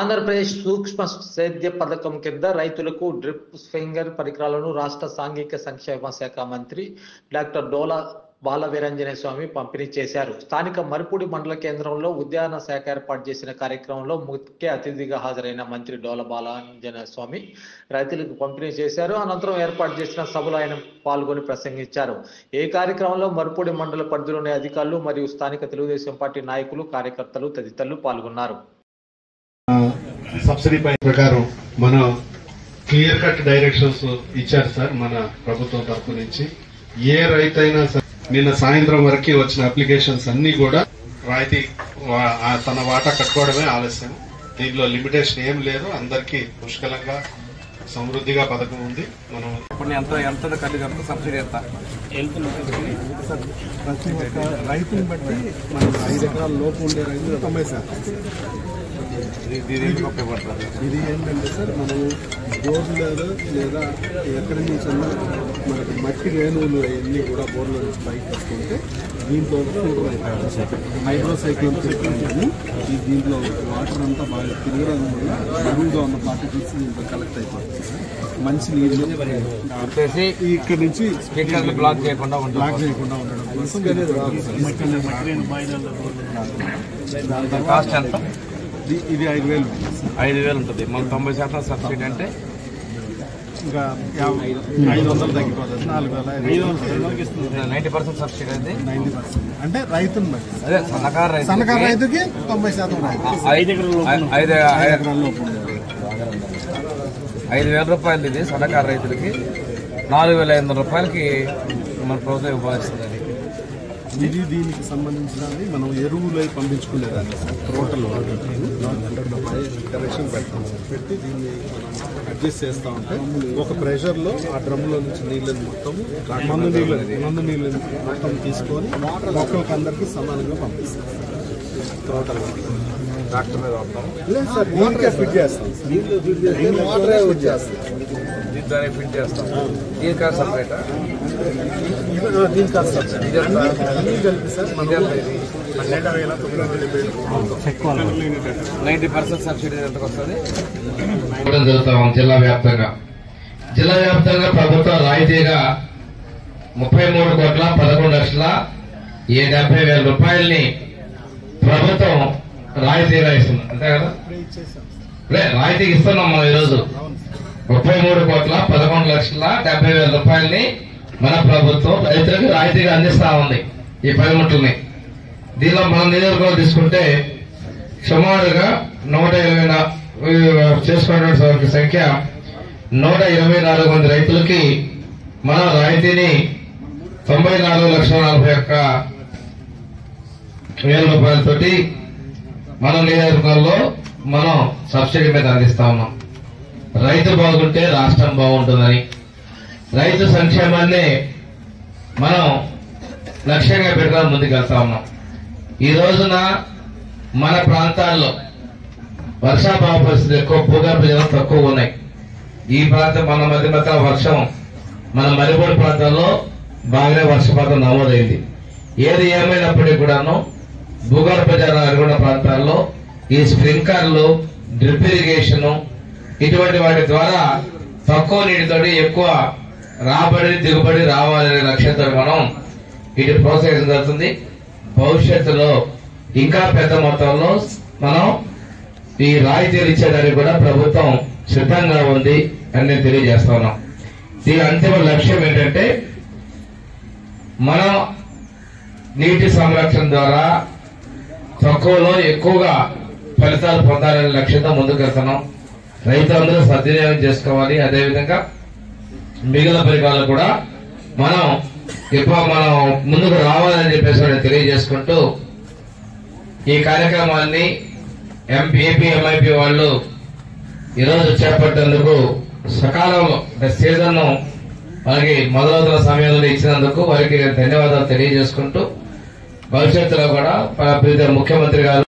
ఆంధ్రప్రదేశ్ సూక్ష్మ సేద్య పథకం కింద రైతులకు డ్రిప్ స్ప్రింక్లర్ పరికరాలను రాష్ట్ర సాంఘిక సంక్షేమ శాఖ మంత్రి డాక్టర్ డోలా బాల వీరంజనేయ స్వామి పంపిణీ చేశారు స్థానిక మరిపూడి మండల కేంద్రంలో ఉద్యాన శాఖ ఏర్పాటు చేసిన కార్యక్రమంలో ముఖ్య అతిథిగా హాజరైన మంత్రి డోల బాలాంజనేయ స్వామి రైతులకు పంపిణీ చేశారు అనంతరం ఏర్పాటు చేసిన సభలో ఆయన పాల్గొని ప్రసంగించారు ఈ కార్యక్రమంలో మరిపూడి మండల పరిధిలోని అధికారులు మరియు స్థానిక తెలుగుదేశం పార్టీ నాయకులు కార్యకర్తలు తదితరులు పాల్గొన్నారు సబ్సిడీ పై ప్రకారం మన క్లియర్ కట్ డైరెక్షన్స్ ఇచ్చారు సార్ మన ప్రభుత్వం తరపు నుంచి ఏ రైతైనా సరే నిన్న సాయంత్రం వరకు వచ్చిన అప్లికేషన్స్ అన్ని కూడా రాయితీ వా- ఆ తన వాటా కట్టుకోవడమే ఆలస్యం దీనిలో లిమిటేషన్ ఏం లేదు అందరికీ పుష్కలంగా సమృద్ధిగా పథకం ఉంది మనం ఇప్పుడు ఎంత ఎంత ఖర్చు కడుతుంది సబ్సిడీ ఎంత ప్రతి ఒక్క రైతుని బట్టి మనకు ఐదు ఎకరాల లోపు ఉండే రైతులు తొంభై శాతం ఇది దీనికి ఉపయోగపడుతుంది ఇది ఏంటంటే సార్ మనం బోర్డు లేదా లేదా ఎక్కడి నుంచి అన్నా మనకి మట్టి రేణువులు అవన్నీ కూడా బోర్డులో నుంచి పైకి వస్తుంటే దీంట్లో ఫిల్టర్ అయిపోతుంది హైడ్రో సైక్లోన్ చెప్పాను ఈ దీంట్లో వాటర్ అంతా బాగా తిరగడం వల్ల బరువుగా ఉన్న పార్టికల్స్ దీంట్లో కలెక్ట్ అయిపోతుంది సార్ మంచి నీళ్ళు వచ్చేసి ఇక్కడ నుంచి స్పీకర్ బ్లాక్ చేయకుండా బ్లాక్ ఉంటుంది చేయకుండా ఉండడం కోసం దాని కాస్ట్ ఎంత ఇది- ఇది ఐదు వేలు ఐదు వేలు ఉంటుంది మన తొంభై శాతం సబ్సిడీ అంటే ఇంకా యాభై ఐదు వందలు తగ్గిపోతుంది నాలుగు వేల ఐదు వందలు నైన్టీ పర్సెంట్ సబ్సిడీ అది నైన్టీ పర్సెంట్ అంటే రైతుని బట్టి అదే సన్నకారు రైతు సన్నకారు రైతుకి తొంభై శాతం రైతు ఐదు ఐదు ఐదు ఐదు- ఎకరాల లోపు ఉండేది. ఐదు వేల రూపాయలు ఇది సన్నకారు రైతులకి నాలుగు వేల ఐదు వందల రూపాయలకి మన ప్రభుత్వం ఇవ్వాల్సింది అది ఇది దీనికి సంబంధించినవి మనం ఎరువులు అవి పంపించుకునేదాన్ని సార్ టోటల్ వాటర్ కరెక్షన్ పెడతాం సార్ పెట్టి దీన్ని మనం అడ్జస్ట్ చేస్తూ ఉంటే ఒక ప్రెషర్లో ఆ డ్రమ్లో నుంచి నీళ్ళని మొత్తం మందు నీళ్ళని మందు నీళ్ళని మొత్తం తీసుకొని మొక్కలకు అందరికీ సమానంగా పంపిస్తాం టోటల్ డాక్టర్ మీద వస్తాం లేదు సార్ దీనికే ఫిట్ చేస్తాం సార్ దీన్ని వాటరే ఫిట్ చేస్తాం దీని దాన్ని ఫిట్ చేస్తాం దీని కాదు సపరేట్ ఇది- దీనికి కాదు సార్ ఇది ఎంత? అన్నీ కలిపి సార్ మనం ఇది ఎంత ఇది పన్నెండు వేల తొమ్మిది వందల డెబ్బై ఐదు నైన్టీ పర్సెంట్ సబ్సిడీ ఎంతకు వస్తుంది ఇవ్వడం జరుగుతాం జిల్లా వ్యాప్తంగా జిల్లా వ్యాప్తంగా ప్రభుత్వం రాయితీగా ముప్పై మూడు కోట్ల పదకొండు లక్షల ఈ డెబ్బై వేల రూపాయల్ని ప్రభుత్వం రాయితీగా ఇస్తుంది అంతే కదా లే, రాయితీకి ఇస్తున్నాం మనం ఈరోజు ముప్పై మూడు కోట్ల పదకొండు లక్షల డెబ్బై వేల రూపాయల్ని మన ప్రభుత్వం రైతులకు రాయితీగా అందిస్తా ఉంది ఈ పనిముట్లని దీనిలో మన నియోజకవర్గం తీసుకుంటే సుమారుగా నూట ఇరవై నా- చేసుకున్నటువంటి వారి సంఖ్య నూట ఇరవై నాలుగు మంది రైతులకి మనం రాయితీని తొంభై నాలుగు లక్షల నలభై ఒక్క వేల రూపాయలతోటి మన నియోజకవర్గంలో మనం సబ్సిడీ మీద అందిస్తా ఉన్నాం రైతు బాగుంటే రాష్ట్రం బాగుంటుందని రైతు సంక్షేమాన్ని మనం లక్ష్యంగా పెట్టుకొని ముందుకెళ్తా ఉన్నాం ఈ రోజున మన ప్రాంతాల్లో వర్షాభావ పరిస్థితులు ఎక్కువ భూగర్భ జలం తక్కువ ఉన్నాయి ఈ ప్రాంతం మన మధ్య మధ్య వర్షం మన మరిపూడి ప్రాంతాల్లో బాగానే వర్షపాతం నమోదైంది ఏది ఏమైనప్పటికీ కూడాను భూగర్భ జల అనుగుణ ప్రాంతాల్లో ఈ స్ప్రింకర్లు డ్రిప్ ఇరిగేషన్ ఇటువంటి వాటి ద్వారా తక్కువ నీటితోటి ఎక్కువ రాబడి దిగుబడి రావాలనే లక్ష్యంతో మనం ఇటు ప్రోత్సహించడం జరుగుతుంది భవిష్యత్తులో ఇంకా పెద్ద మొత్తంలో మనం ఈ రాయితీలు ఇచ్చేదానికి కూడా ప్రభుత్వం సిద్ధంగా ఉంది అని నేను తెలియజేస్తా ఉన్నాం దీని అంతిమ లక్ష్యం ఏంటంటే మనం నీటి సంరక్షణ ద్వారా తక్కువలో ఎక్కువగా ఫలితాలు పొందాలనే లక్ష్యంతో ముందుకు వెళ్తున్నాం రైతులందరూ సద్వినియోగం చేసుకోవాలి అదేవిధంగా మిగిలిన పరికరాలు కూడా మనం ఎక్కువ మనం ముందుకు రావాలని చెప్పేసి నేను తెలియజేసుకుంటూ ఈ కార్యక్రమాన్ని ఎంపీ ఏపీ ఎంఐపి వాళ్ళు ఈరోజు చేపట్టేందుకు సకాలంలో అంటే సీజన్ మనకి మొదలవుతున్న సమయంలో ఇచ్చినందుకు వారికి నేను ధన్యవాదాలు తెలియజేసుకుంటూ భవిష్యత్తులో కూడా ప్రీత ముఖ్యమంత్రి గారు